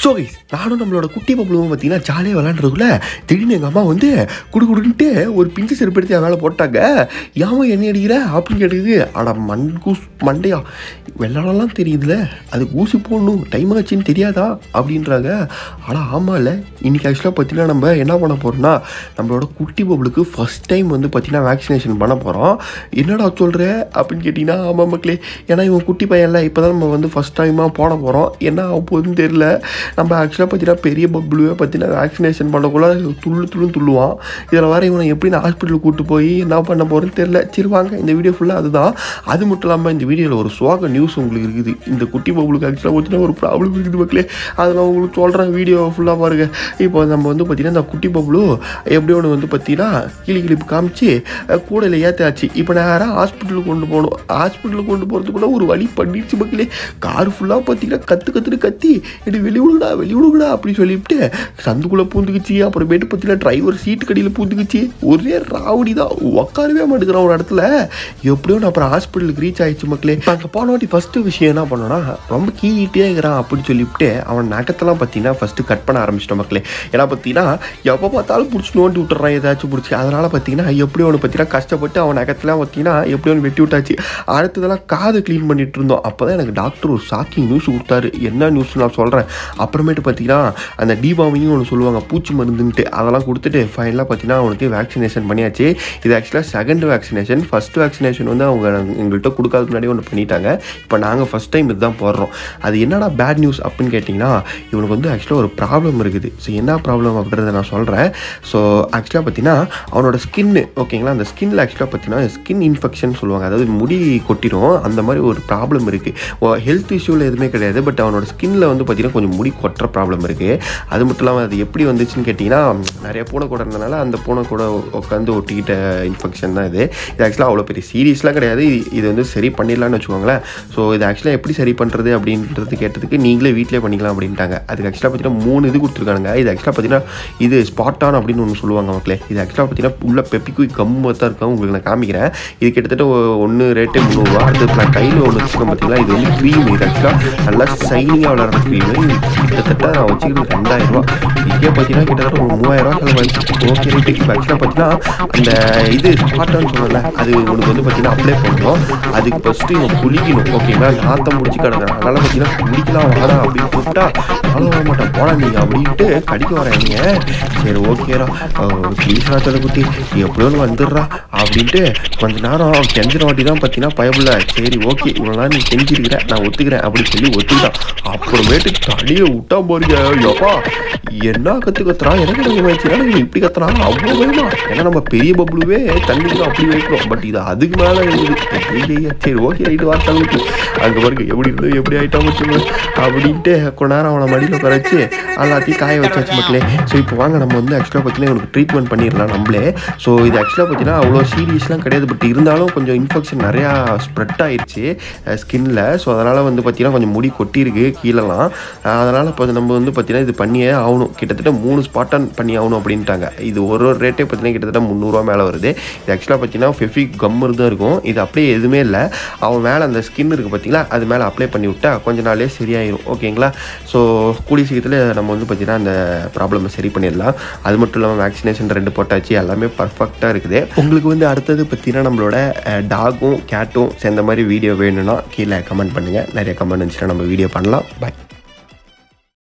so guys நானும் நம்மளோட குட்டி பப்புளும் பார்த்தீங்கன்னா ஜாலியாக விளாண்டுறதுக்குள்ள திடீர்னு எங்கள் அம்மா வந்து குடு குடுன்ட்டு ஒரு பிஞ்சு செருப்பு எடுத்து என் மேலே போட்டாங்க ஏமா என்ன அடிக்கிற அப்படின்னு கேட்டுக்குது அட மண் கூஸ் மண்டையா வெள்ளாடலாம் தெரியுதுல அது ஊசி போடணும் டைம் ஆச்சுன்னு தெரியாதா அப்படின்றாங்க ஆனால் ஆமாம் இல்லை இன்றைக்கி ஆக்சுவலாக பார்த்தீங்கன்னா நம்ம என்ன பண்ண போகிறோம்னா நம்மளோட குட்டி பப்புளுக்கு ஃபஸ்ட் டைம் வந்து பார்த்தீங்கன்னா வேக்சினேஷன் பண்ண போகிறோம் என்னடா சொல்கிற அப்படின்னு கேட்டிங்கன்னா ஆமாம் மக்களே ஏன்னா இவன் குட்டி பையன்ல இப்போ தான் நம்ம வந்து ஃபஸ்ட் டைமாக போட போகிறோம் என்ன ஆக போகுதுன்னு தெரியல நம்ம ஆக்சுவலாக பார்த்தீங்கன்னா பெரிய பப்புளுவே பார்த்தீங்கன்னா வேக்சினேஷன் பண்ணக்குள்ள துள்ளு துள்ளுன்னு துள்ளுவான் இதில் வர இவனை எப்படி நான் ஹாஸ்பிட்டலுக்கு கூட்டு போய் என்ன பண்ண போகிறேன்னு தெரியல சரி வாங்க இந்த வீடியோ ஃபுல்லாக அதுதான் அது மட்டும் இல்லாமல் இந்த வீடியோவில் ஒரு சோக நியூஸ் உங்களுக்கு இருக்குது இந்த குட்டி பப்புளுக்கு ஆக்சுவலாக பார்த்தீங்கன்னா ஒரு ப்ராப்ளம் இருக்குது மக்களே அதை நான் உங்களுக்கு சொல்கிறேன் வீடியோ ஃபுல்லாக பாருங்க இப்போ நம்ம வந்து பார்த்தீங்கன்னா இந்த குட்டி பப்புளு எப்படி ஒன்று வந்து பார்த்தீங்கன்னா கிளி கிளிப்பு காமிச்சு அஹ், கூடையில் ஏற்றாச்சு இப்போ நேராக ஹாஸ்பிட்டலுக்கு கொண்டு போகணும் ஹாஸ்பிட்டலுக்கு கொண்டு போகிறதுக்குள்ள ஒரு வழி பண்ணிடுச்சு மக்களே கார் ஃபுல்லாக பார்த்தீங்கன்னா கற்று கற்றுன்னு கத்தி இது வெளி விடுடா வெளி விடுடா அப்படின்னு சொல்லிவிட்டு சந்துக்குள்ளே பூந்துக்குச்சு அப்புறமேட்டு பார்த்தீங்கன்னா டிரைவர் சீட்டு கடியில் பூந்துக்குச்சு ஒரே ராவடி தான் உட்காரவே மாட்டேங்கிறான் ஒரு இடத்துல எப்படியோ நான் அப்புறம் ஹாஸ்பிட்டலுக்கு ரீச் ஆயிடுச்சு மக்களே இப்போ அங்கே போன வாட்டி ஃபஸ்ட்டு விஷயம் என்ன பண்ணோன்னா ரொம்ப கீழிட்டே இருக்கிறான் அப்படின்னு சொல்லிவிட்டு அவன் நகத்தெல்லாம் பார்த்தீங்கன்னா ஃபஸ்ட்டு கட் பண்ண ஆரம்பிச்சிட்டோம் மக்களே ஏன்னா பார்த்தீங்கன்னா எப்போ பார்த்தாலும் பிடிச்சி நோண்டி விட்டுறான் ஏதாச்சும் பிடிச்சி அதனால் பார்த்தீங்கன்னா எப்படி ஒன்று பார்த்தீங்கன்னா கஷ்டப்பட்டு அவன் நகத்தெல்லாம் பார்த்தீங்கன்னா எப்படி ஒன்று வெட்டி விட்டாச்சு அடுத்ததெல்லாம் காது க்ளீன் பண்ணிட்டு இருந்தோம் அப்போ தான் எனக்கு டாக்டர் ஒரு ஷாக்கிங் நியூஸ் கொடுத்தாரு என்ன நியூஸ் நான் சொல்கிறேன் அப்புறமேட்டு பார்த்தீங்கன்னா அந்த டிபாமியும் ஒன்று சொல்லுவாங்க பூச்சி மருந்துன்ட்டு அதெல்லாம் கொடுத்துட்டு ஃபைனலாக பார்த்தீங்கன்னா அவனுக்கு வேக்சினேஷன் பண்ணியாச்சு இது ஆக்சுவலாக செகண்ட் வேக்சினேஷன் ஃபஸ்ட் வேக்சினேஷன் வந்து அவங்க எங்கள்கிட்ட கொடுக்காததுக்கு முன்னாடி ஒன்று பண்ணிட்டாங்க இப்போ நாங்கள் ஃபஸ்ட் டைம் இதுதான் போடுறோம் அது என்னடா பேட் நியூஸ் அப்படின்னு கேட்டிங்கன்னா இவனுக்கு வந்து ஆக்சுவலாக ஒரு ப்ராப்ளம் இருக்குது ஸோ என்ன ப்ராப்ளம் அப்படின்றத நான் சொல்கிறேன் ஸோ ஆக்சுவலாக பார்த்தீங்கன்னா அவனோட ஸ்கின்னு ஓகேங்களா அந்த ஸ்கின்ல ஆக்சுவலாக பார்த்தீங்கன்னா ஸ்கின் இன்ஃபெக்ஷன் சொல்லுவாங்க அதாவது முடி கொட்டிடும் அந்த மாதிரி ஒரு ப்ராப்ளம் இருக்குது ஹெல்த் இஷ்யூவில் எதுவுமே கிடையாது பட் அவனோட ஸ்கின்ல வந்து பார்த்தீங்கன்னா கொஞ்சம் முடி கொட்டுற ப்ராப்ளம் இருக்குது அது மட்டும் இல்லாமல் அது எப்படி வந்துச்சுன்னு கேட்டிங்கன்னா நிறைய பூனை கூட இருந்தனால அந்த பூனை கூட உட்காந்து ஒட்டிக்கிட்ட இன்ஃபெக்ஷன் தான் இது இது ஆக்சுவலாக அவ்வளோ பெரிய சீரியஸ்லாம் கிடையாது இது இது வந்து சரி பண்ணிடலாம்னு வச்சுக்கோங்களேன் ஸோ இது ஆக்சுவலாக எப்படி சரி பண்ணுறது அப்படின்றது கேட்டதுக்கு நீங்களே வீட்டிலே பண்ணிக்கலாம் அப்படின்ட்டாங்க அதுக்கு ஆக்சுவலாக பார்த்தீங்கன்னா மூணு இது கொடுத்துருக்காங்க இது ஆக்சுவலாக பார்த்தீங்கன்னா இது ஸ்பாட் ஆன் அப்படின்னு ஒன்று சொல்லுவாங்க மக்களே இது ஆக்சுவலாக பார்த்தீங்கன்னா உள்ள பெப்பிக்குய் கம்மாக தான் இருக்கும் உங்களுக்கு நான் காமிக்கிறேன் இது கிட்டத்தட்ட ஒன்று ரேட்டே முந்நூறுரூவா அடுத்து நான் கையில் ஒன்று வச்சுக்கோங்க பார்த்தீங்களா இது வந்து க்ரீம் இது ஆக்சுவலாக நல்லா ஷைனிங்காக விளாட்ற க்ரீம் கிட்டத்தட்ட நான் வச்சுக்கிறது ரெண்டாயிரம் ரூபா இதே பார்த்தீங்கன்னா கிட்டத்தட்ட ஒரு மூவாயிரம் ரூபா செலவாயிடுச்சு ஓகே ரைட்டு இப்போ ஆக்சுவலாக பார்த்தீங்கன்னா அந்த இது ஸ்பாட்டான்னு சொல்லல அது உனக்கு வந்து பார்த்தீங்கன்னா அப்ளை பண்ணணும் அதுக்கு ஃபஸ்ட்டு இவன் குளிக்கணும் ஓகேங்களா நாத்தம் முடிச்சு கிடக்குறான் அதனால் பார்த்தீங்கன்னா குளிக்கலாம் வாடா அப்படின்னு கூப்பிட்டா நானும் வர மாட்டேன் போடா நீ அப்படின்ட்டு கடிக்க வராங்க சரி ஓகேடா ப்ளீஸ் ராத்தோட குட்டி எப்படியோ ஒன்று வந்துடுறா அப்படின்ட்டு கொஞ்ச நேரம் கெஞ்சிர வாட்டி தான் பார்த்தீங்கன்னா பயப்புல சரி ஓகே இவ்வளோ நேரம் நீ செஞ்சிருக்கிற நான் ஒத்துக்கிறேன் அப்படின்னு சொல்லி ஒத்துக்கிட்டான் அப்புறமேட்டு தடியை விட்டா போறீங்க எப்பா என்ன கத்து கத்துறான் எனக்கு பயமாச்சு ஏன்னா இப்படி கத்துறான் அவ்வளோ பயமா ஏன்னா நம்ம பெரிய பப்ளுவே தண்ணிக்கு அப்படி வைக்கிறோம் பட் இது அதுக்கு மேலே இருக்குது ஐயையே, சரி ஓகே ரைட்டு வார்த்தை அங்கே பாருங்க எப்படி இருந்தது எப்படி ஆயிட்டா வச்சுக்கோ அப்படின்ட்டு கொஞ்ச நேரம் அவனை மடியில் உட்கார வச்சு எல்லாத்தையும் காய வச்சாச்சு மக்களே ஸோ இப்போ வாங்க நம்ம வந்து ஆக்சுவலாக பார்த்தீங்கன்னா இவனுக்கு ட்ரீட்மெண்ட் பண்ணிடலாம் நம்மளே ஸோ இது ஆக்சுவலாக பார்த்தீங்கன்னா அவ்வளோ சீரியஸ்லாம் கிடையாது பட் இருந்தாலும் கொஞ்சம் இன்ஃபெக்ஷன் நிறையா ஸ்ப்ரெட் ஆயிடுச்சு ஸ்கின்ல ஸோ அதனால் வந்து பார்த்தீங்கன்னா கொஞ்சம் முடி கொட்டியிருக்கு கீழெல்லாம் அதனால் இப்போ நம்ம வந்து பார்த்தீங்கன்னா இது பண்ணியே ஆகணும் கிட்டத்தட்ட மூணு ஸ்பாட்டன் பண்ணி ஆகணும் அப்படின்ட்டாங்க இது ஒரு ஒரு ரேட்டே பார்த்தீங்கன்னா கிட்டத்தட்ட முந்நூறுரூவா மேலே வருது இது ஆக்சுவலாக பார்த்தீங்கன்னா ஃபெஃபிக் கம்மர் தான் இருக்கும் இது அப்படியே எதுவுமே இல்லை அவன் மேலே அந்த ஸ்கின் இருக்குது பார்த்தீங்களா அது மேலே அப்ளை பண்ணி விட்டா கொஞ்ச நாளே சரியாயிரும் ஓகேங்களா ஸோ கூடிய சீக்கிரத்தில் நம்ம வந்து பார்த்தீங்கன்னா அந்த ப்ராப்ளமை சரி பண்ணிடலாம் அது மட்டும் இல்லாமல் வேக்சினேஷன் ரெண்டு போட்டாச்சு எல்லாமே பர்ஃபெக்டாக இருக்குது உங்களுக்கு வந்து அடுத்தது பார்த்தீங்கன்னா நம்மளோட டாகும் கேட்டும் சேர்ந்த மாதிரி வீடியோ வேணும்னா கீழே கமெண்ட் பண்ணுங்கள் நிறைய கமெண்ட் இருந்துச்சுன்னா நம்ம வீடியோ பண்ணலாம் பாய்